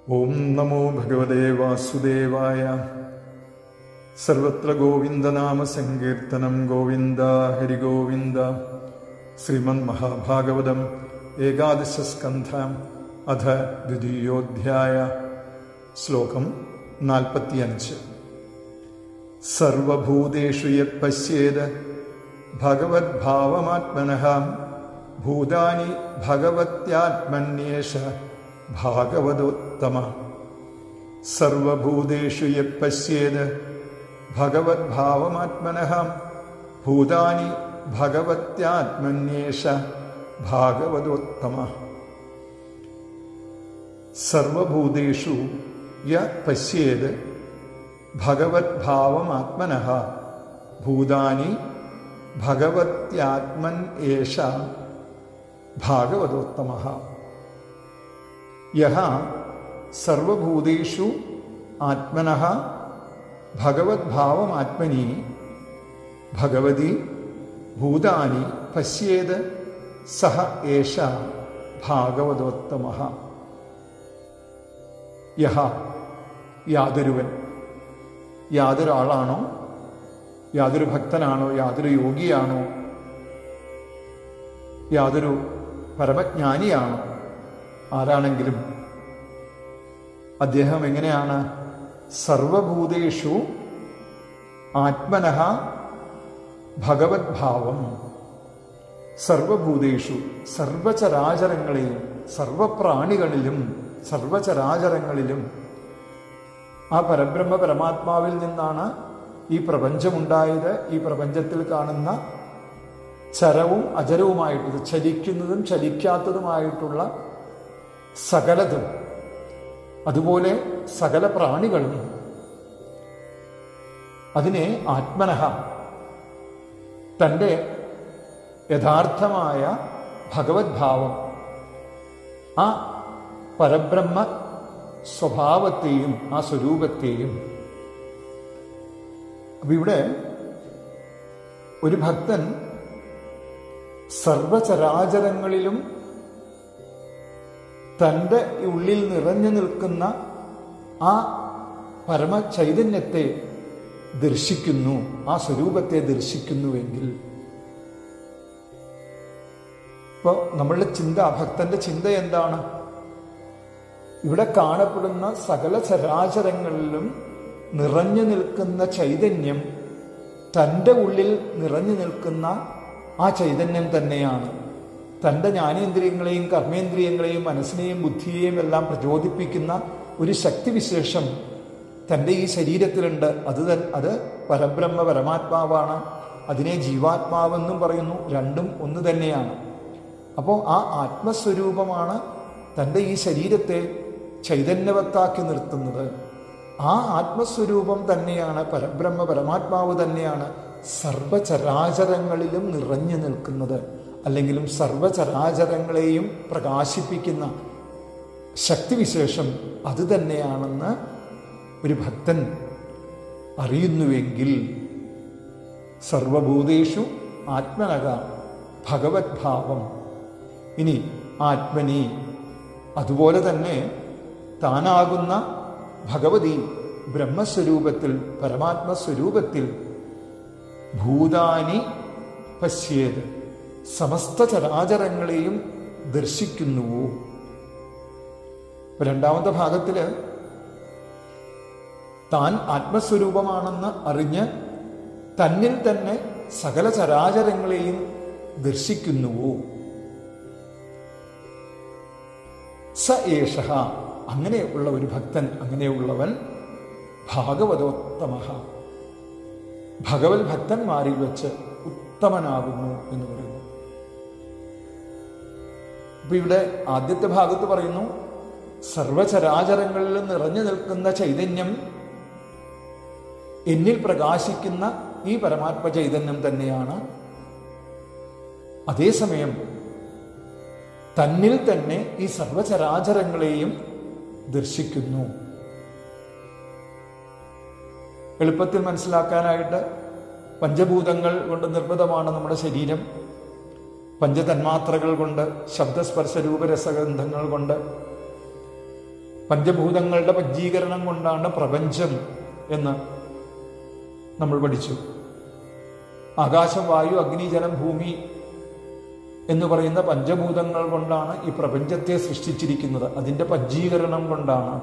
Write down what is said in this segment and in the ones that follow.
ഓം നമോ ഭഗവതേ വാസുദേവായ സർവത്ര ഗോവിന്ദനാമ സങ്കീർത്തനം ഗോവിന്ദ ഹരിഗോവിന്ദ ശ്രീമദ് മഹാഭാഗവതം ഏകാദശസ്കന്ധ അധ ദ്വിതീയോധ്യായ ശ്ലോകം നാൽപ്പത്തിയഞ്ച് സർവഭൂതേഷു യത് പശ്യേത് ഭഗവദ്ഭാവമാത്മനഃ ഭൂതാനി ഭഗവത്യാത്മന്യേഷ ഭാഗവതോത്തമ സർവഭൂതേഷു യത് പശ്യേത് ഭഗവദ്ഭാവമാത്മനഃ ഭൂതാനി ഭഗവത്യാത്മന്യേഷ ഭാഗവതോത്തമ സർവഭൂതേഷു യ പശ്യേത് ഭഗവദ്ഭാവമാത്മനഃ ഭൂതാനി ഭഗവത്യാത്മൻ ഏഷ ഭാഗവതോത്തമ യഹ സർവഭൂതേഷു ആത്മനഃ ഭഗവദ്ഭാവമാത്മനി ഭഗവതി ഭൂതാനി പശ്യേത് സഹ ഏഷ ഭാഗവതോത്തമ യഹ യാതൊരുവൻ യാതൊരാളാണോ യാതൊരു ഭക്തനാണോ യാതൊരു യോഗിയാണോ യാതൊരു പരമജ്ഞാനിയാണോ ആരാണെങ്കിലും അദ്ദേഹം എങ്ങനെയാണ് സർവഭൂതേഷു ആത്മനഃ ഭഗവത്ഭാവം സർവഭൂതേഷു സർവചരാചരങ്ങളെയും സർവപ്രാണികളിലും സർവചരാചരങ്ങളിലും ആ പരബ്രഹ്മ പരമാത്മാവിൽ നിന്നാണ് ഈ പ്രപഞ്ചമുണ്ടായത് ഈ പ്രപഞ്ചത്തിൽ കാണുന്ന ചരവും അചരവുമായിട്ട് ചലിക്കുന്നതും ചലിക്കാത്തതുമായിട്ടുള്ള സകലതും അതുപോലെ സകല പ്രാണികളും അതിനെ ആത്മനഃ തൻ്റെ യഥാർത്ഥമായ ഭഗവത്ഭാവം ആ പരബ്രഹ്മ സ്വഭാവത്തെയും ആ സ്വരൂപത്തെയും അപ്പൊ ഇവിടെ ഒരു ഭക്തൻ സർവചരാചരങ്ങളിലും തൻ്റെ ഉള്ളിൽ നിറഞ്ഞു നിൽക്കുന്ന ആ പരമ ചൈതന്യത്തെ ദർശിക്കുന്നു ആ സ്വരൂപത്തെ ദർശിക്കുന്നുവെങ്കിൽ ഇപ്പോൾ നമ്മളുടെ ചിന്ത ഭക്തന്റെ ചിന്ത എന്താണ് ഇവിടെ കാണപ്പെടുന്ന സകല ചരാചരങ്ങളിലും നിറഞ്ഞു നിൽക്കുന്ന ചൈതന്യം തൻ്റെ ഉള്ളിൽ നിറഞ്ഞു നിൽക്കുന്ന ആ ചൈതന്യം തന്നെയാണ് തൻ്റെ ജ്ഞാനേന്ദ്രിയങ്ങളെയും കർമ്മേന്ദ്രിയങ്ങളെയും മനസ്സിനെയും ബുദ്ധിയെയും എല്ലാം പ്രചോദിപ്പിക്കുന്ന ഒരു ശക്തിവിശേഷം തൻ്റെ ഈ ശരീരത്തിലുണ്ട് അത് അത് പരബ്രഹ്മ പരമാത്മാവാണ് അതിനെ ജീവാത്മാവെന്നും പറയുന്നു രണ്ടും ഒന്ന് തന്നെയാണ് അപ്പോൾ ആ ആത്മസ്വരൂപമാണ് തൻ്റെ ഈ ശരീരത്തെ ചൈതന്യവത്താക്കി നിർത്തുന്നത് ആ ആത്മസ്വരൂപം തന്നെയാണ് പരബ്രഹ്മ പരമാത്മാവ് തന്നെയാണ് സർവചരാചരങ്ങളിലും നിറഞ്ഞു നിൽക്കുന്നത് അല്ലെങ്കിലും സർവചരാചരങ്ങളെയും പ്രകാശിപ്പിക്കുന്ന ശക്തിവിശേഷം അത് തന്നെയാണെന്ന് ഒരു ഭക്തൻ അറിയുന്നുവെങ്കിൽ സർവഭൂതേഷു ആത്മനക ഭഗവത്ഭാവം ഇനി ആത്മനി അതുപോലെ തന്നെ താനാകുന്ന ഭഗവതി ബ്രഹ്മസ്വരൂപത്തിൽ പരമാത്മസ്വരൂപത്തിൽ ഭൂതാനി പശ്യേത് സമസ്ത ചരാചരങ്ങളെയും ദർശിക്കുന്നുവോ രണ്ടാമത്തെ ഭാഗത്തില് താൻ ആത്മസ്വരൂപമാണെന്ന് അറിഞ്ഞ് തന്നിൽ തന്നെ സകല ചരാചരങ്ങളെയും ദർശിക്കുന്നുവോ സ ഏഷ അങ്ങനെയുള്ള ഒരു ഭക്തൻ അങ്ങനെയുള്ളവൻ ഭാഗവതോത്തമ ഭഗവത് ഭക്തന്മാരിൽ വെച്ച് ഉത്തമനാകുന്നു എന്ന് പറയുന്നു അപ്പൊ ഇവിടെ ആദ്യത്തെ ഭാഗത്ത് പറയുന്നു സർവചരാചരങ്ങളിൽ നിറഞ്ഞു നിൽക്കുന്ന ചൈതന്യം എന്നിൽ പ്രകാശിക്കുന്ന ഈ പരമാത്മ ചൈതന്യം തന്നെയാണ് അതേസമയം തന്നിൽ തന്നെ ഈ സർവചരാചരങ്ങളെയും ദർശിക്കുന്നു എളുപ്പത്തിൽ മനസ്സിലാക്കാനായിട്ട് പഞ്ചഭൂതങ്ങൾ കൊണ്ട് നിർമ്മിതമാണ് നമ്മുടെ ശരീരം പഞ്ചതന്മാത്രകൾ കൊണ്ട് ശബ്ദസ്പർശ രൂപരസഗന്ധങ്ങൾ കൊണ്ട് പഞ്ചഭൂതങ്ങളുടെ പജ്ജീകരണം കൊണ്ടാണ് പ്രപഞ്ചം എന്ന് നമ്മൾ പഠിച്ചു ആകാശം വായു അഗ്നി ജലം ഭൂമി എന്ന് പറയുന്ന പഞ്ചഭൂതങ്ങൾ കൊണ്ടാണ് ഈ പ്രപഞ്ചത്തെ സൃഷ്ടിച്ചിരിക്കുന്നത് അതിന്റെ പജ്ജീകരണം കൊണ്ടാണ്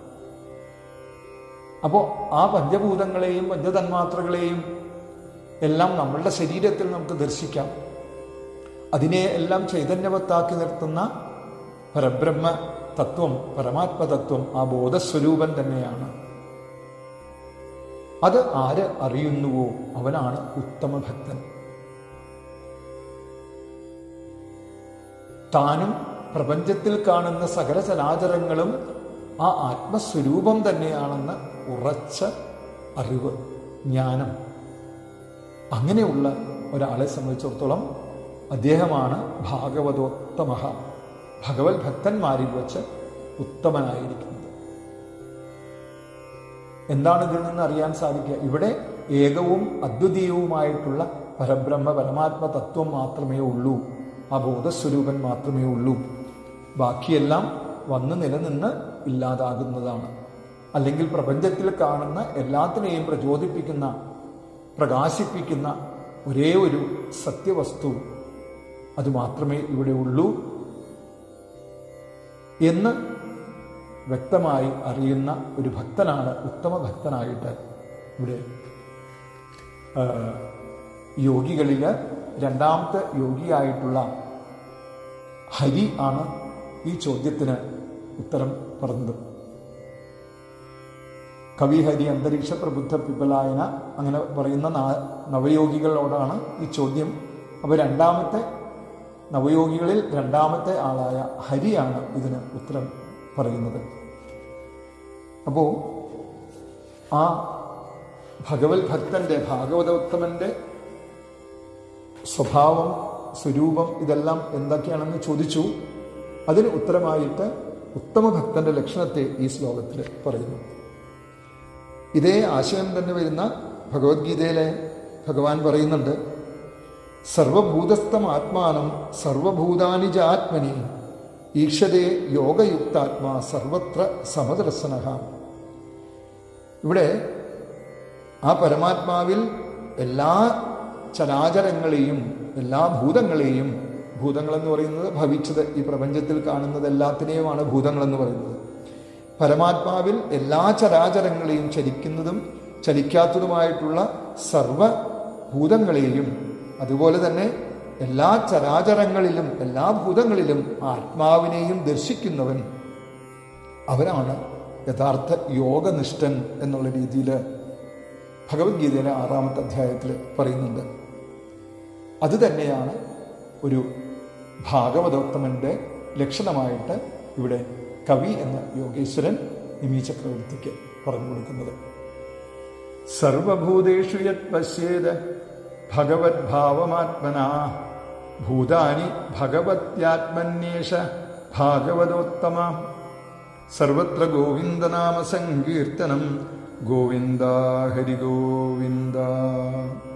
അപ്പോൾ ആ പഞ്ചഭൂതങ്ങളെയും പഞ്ചതന്മാത്രകളെയും എല്ലാം നമ്മളുടെ ശരീരത്തിൽ നമുക്ക് ദർശിക്കാം അതിനെ എല്ലാം ചൈതന്യവത്താക്കി നിർത്തുന്ന പരബ്രഹ്മ തത്വം പരമാത്മതത്വം ആ ബോധസ്വരൂപൻ തന്നെയാണ് അത് ആര് അറിയുന്നുവോ അവനാണ് ഉത്തമ ഭക്തൻ താനും പ്രപഞ്ചത്തിൽ കാണുന്ന സകല ചരാചരങ്ങളും ആ ആത്മസ്വരൂപം തന്നെയാണെന്ന് ഉറച്ച അറിവ് ജ്ഞാനം അങ്ങനെയുള്ള ഒരാളെ സംബന്ധിച്ചിടത്തോളം അദ്ദേഹമാണ് ഭാഗവതോത്തമ ഭഗവത് ഭക്തന്മാരിൽ വച്ച് ഉത്തമനായിരിക്കുന്നത് എന്താണ് ഇതിൽ നിന്ന് അറിയാൻ സാധിക്കുക ഇവിടെ ഏകവും അദ്വിതീയവുമായിട്ടുള്ള പരബ്രഹ്മ പരമാത്മ തത്വം മാത്രമേ ഉള്ളൂ ആ ബോധസ്വരൂപൻ മാത്രമേ ഉള്ളൂ ബാക്കിയെല്ലാം വന്ന് നിലനിന്ന് ഇല്ലാതാകുന്നതാണ് അല്ലെങ്കിൽ പ്രപഞ്ചത്തിൽ കാണുന്ന എല്ലാത്തിനെയും പ്രചോദിപ്പിക്കുന്ന പ്രകാശിപ്പിക്കുന്ന ഒരേ ഒരു സത്യവസ്തു അത് മാത്രമേ ഇവിടെ ഉള്ളൂ എന്ന് വ്യക്തമായി അറിയുന്ന ഒരു ഭക്തനാണ് ഉത്തമ ഭക്തനായിട്ട് ഇവിടെ ആ, യോഗികളില് രണ്ടാമത്തെ യോഗിയായിട്ടുള്ള ഹരി ആണ് ഈ ചോദ്യത്തിന് ഉത്തരം പറഞ്ഞത് കവിഹരി അന്തരീക്ഷ പ്രബുദ്ധ പിബലായന അങ്ങനെ പറയുന്ന നാ- നവയോഗികളോടാണ് ഈ ചോദ്യം അപ്പോൾ രണ്ടാമത്തെ നവയോഗികളിൽ രണ്ടാമത്തെ ആളായ ഹരിയാണ് ഇതിന് ഉത്തരം പറയുന്നത് അപ്പോൾ ആ ഭഗവത് ഭക്തന്റെ ഭാഗവതോത്തമന്റെ സ്വഭാവം സ്വരൂപം ഇതെല്ലാം എന്തൊക്കെയാണെന്ന് ചോദിച്ചു അതിന് ഉത്തരമായിട്ട് ഉത്തമ ഭക്തന്റെ ലക്ഷണത്തെ ഈ ശ്ലോകത്തിൽ പറയുന്നു ഇതേ ആശയം തന്നെ വരുന്ന ഭഗവത്ഗീതയിലെ ഭഗവാൻ പറയുന്നുണ്ട് സർവഭൂതസ്ഥം ആത്മാനം സർവഭൂതാനി ച ആത്മനി ഈക്ഷതേ യോഗയുക്താത്മാ സർവത്ര സമദർശന ഇവിടെ ആ പരമാത്മാവിൽ എല്ലാ ചരാചരങ്ങളെയും എല്ലാ ഭൂതങ്ങളെയും ഭൂതങ്ങളെന്ന് പറയുന്നത് ഭവിച്ചത് ഈ പ്രപഞ്ചത്തിൽ കാണുന്നത് എല്ലാത്തിനെയുമാണ് ഭൂതങ്ങളെന്ന് പറയുന്നത് പരമാത്മാവിൽ എല്ലാ ചരാചരങ്ങളെയും ചലിക്കുന്നതും ചലിക്കാത്തതുമായിട്ടുള്ള സർവഭൂതങ്ങളെയും അതുപോലെ തന്നെ എല്ലാ ചരാചരങ്ങളിലും എല്ലാ ഭൂതങ്ങളിലും ആത്മാവിനെയും ദർശിക്കുന്നവൻ അവനാണ് യഥാർത്ഥ യോഗനിഷ്ഠൻ എന്നുള്ള രീതിയിൽ ഭഗവത്ഗീതയിലെ ആറാമത്തെ അധ്യായത്തിൽ പറയുന്നുണ്ട് അത് തന്നെയാണ് ഒരു ഭാഗവതോത്തമന്റെ ലക്ഷണമായിട്ട് ഇവിടെ കവി എന്ന യോഗേശ്വരൻ നിമി ചക്രവർത്തിക്ക് പറഞ്ഞു കൊടുക്കുന്നത് സർവഭൂതേഷു യത് പശ്യേത് ഭഗവത് ഭാവമാത്മനാ ഭൂതാനി ഭഗവത്യാത്മന്യേഷ ഭാഗവതോത്തമ സർവത്ര ഗോവിന്ദനാമ സങ്കീർത്തനം ഗോവിന്ദ ഹരി ഗോവിന്ദ